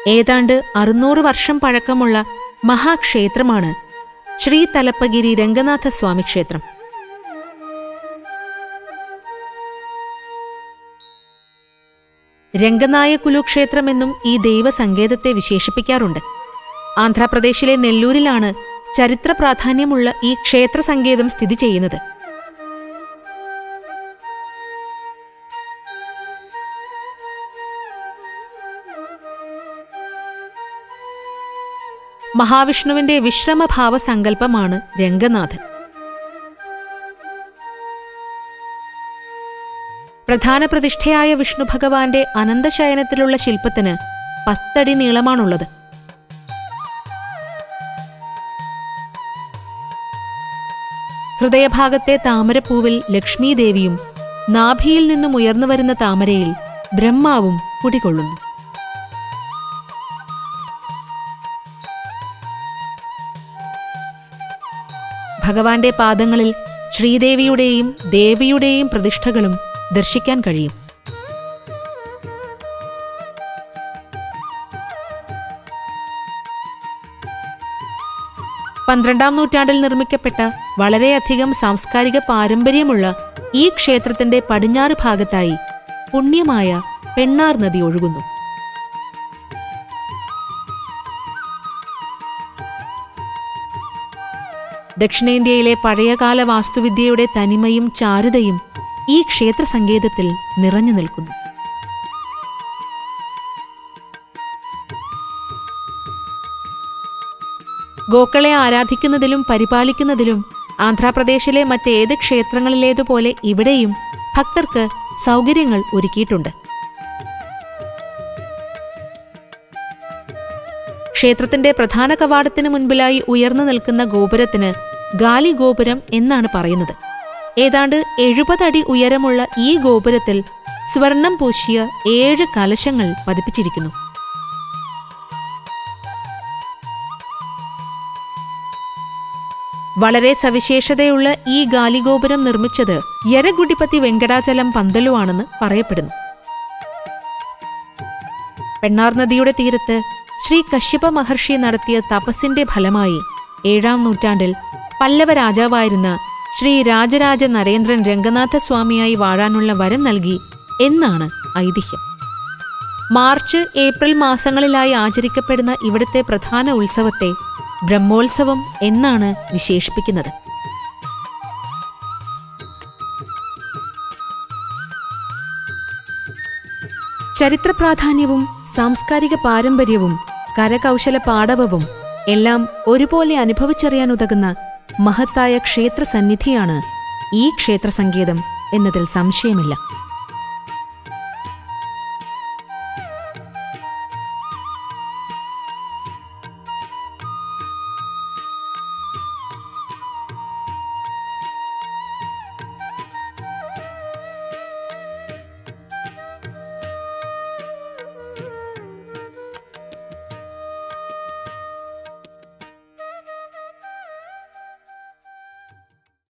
ഏതാണ്ട് അറുന്നൂറ് വർഷം പഴക്കമുള്ള മഹാക്ഷേത്രമാണ് ശ്രീ തലപ്പഗിരി രംഗനാഥ സ്വാമി ക്ഷേത്രം രംഗനായകുലു ക്ഷേത്രമെന്നും ഈ ദൈവസങ്കേതത്തെ വിശേഷിപ്പിക്കാറുണ്ട് ആന്ധ്രാപ്രദേശിലെ നെല്ലൂരിലാണ് ചരിത്ര പ്രാധാന്യമുള്ള ഈ ക്ഷേത്ര സങ്കേതം സ്ഥിതി ചെയ്യുന്നത് മഹാവിഷ്ണുവിന്റെ വിശ്രമഭാവ സങ്കല്പമാണ് രംഗനാഥൻ പ്രധാന പ്രതിഷ്ഠയായ വിഷ്ണു ഭഗവാന്റെ അനന്തശയനത്തിലുള്ള ശില്പത്തിന് പത്തടി നീളമാണുള്ളത് ഹൃദയഭാഗത്തെ താമരപ്പൂവിൽ ലക്ഷ്മീദേവിയും നാഭിയിൽ നിന്നും ഉയർന്നു വരുന്ന താമരയിൽ ബ്രഹ്മാവും കുടികൊള്ളുന്നു ഭഗവാന്റെ പാദങ്ങളിൽ ശ്രീദേവിയുടെയും ദേവിയുടെയും പ്രതിഷ്ഠകളും ദർശിക്കാൻ കഴിയും പന്ത്രണ്ടാം നൂറ്റാണ്ടിൽ നിർമ്മിക്കപ്പെട്ട വളരെയധികം സാംസ്കാരിക പാരമ്പര്യമുള്ള ഈ ക്ഷേത്രത്തിന്റെ പടിഞ്ഞാറ് ഭാഗത്തായി പുണ്യമായ പെണ്ണാർ നദി ഒഴുകുന്നു ദക്ഷിണേന്ത്യയിലെ പഴയകാല വാസ്തുവിദ്യയുടെ തനിമയും ചാരുതയും ഈ ക്ഷേത്ര സങ്കേതത്തിൽ നിറഞ്ഞു നിൽക്കുന്നു ഗോക്കളെ ആരാധിക്കുന്നതിലും പരിപാലിക്കുന്നതിലും ആന്ധ്രാപ്രദേശിലെ മറ്റേത് ക്ഷേത്രങ്ങളിലേതുപോലെ ഇവിടെയും ഭക്തർക്ക് സൗകര്യങ്ങൾ ഒരുക്കിയിട്ടുണ്ട് ക്ഷേത്രത്തിന്റെ പ്രധാന കവാടത്തിന് മുൻപിലായി ഉയർന്നു നിൽക്കുന്ന ഗോപുരത്തിന് ഗാലി ഗോപുരം എന്നാണ് പറയുന്നത് ഏതാണ്ട് എഴുപതടി ഉയരമുള്ള ഈ ഗോപുരത്തിൽ സ്വർണം പൂശിയ ഏഴ് കലശങ്ങൾ പതിപ്പിച്ചിരിക്കുന്നു വളരെ സവിശേഷതയുള്ള ഈ ഗാലിഗോപുരം നിർമ്മിച്ചത് യരഗുഡിപതി വെങ്കടാചലം പന്തലുവാണെന്ന് പറയപ്പെടുന്നു പെണ്ണാർ നദിയുടെ തീരത്ത് ശ്രീ കശ്യപ മഹർഷി നടത്തിയ തപസ്സിന്റെ ഫലമായി ഏഴാം നൂറ്റാണ്ടിൽ പല്ലവ രാജാവായിരുന്ന ശ്രീ രാജരാജ നരേന്ദ്രൻ രംഗനാഥ സ്വാമിയായി വാഴാനുള്ള വരം നൽകി എന്നാണ് ഐതിഹ്യം മാർച്ച് ഏപ്രിൽ മാസങ്ങളിലായി ആചരിക്കപ്പെടുന്ന ഇവിടുത്തെ പ്രധാന ഉത്സവത്തെ ബ്രഹ്മോത്സവം എന്നാണ് വിശേഷിപ്പിക്കുന്നത് ചരിത്ര പ്രാധാന്യവും സാംസ്കാരിക പാരമ്പര്യവും കരകൗശല പാടവവും എല്ലാം ഒരുപോലെ അനുഭവിച്ചറിയാൻ ഉതകുന്ന മഹത്തായ ക്ഷേത്ര സന്നിധിയാണ് ഈ ക്ഷേത്ര സങ്കേതം എന്നതിൽ സംശയമില്ല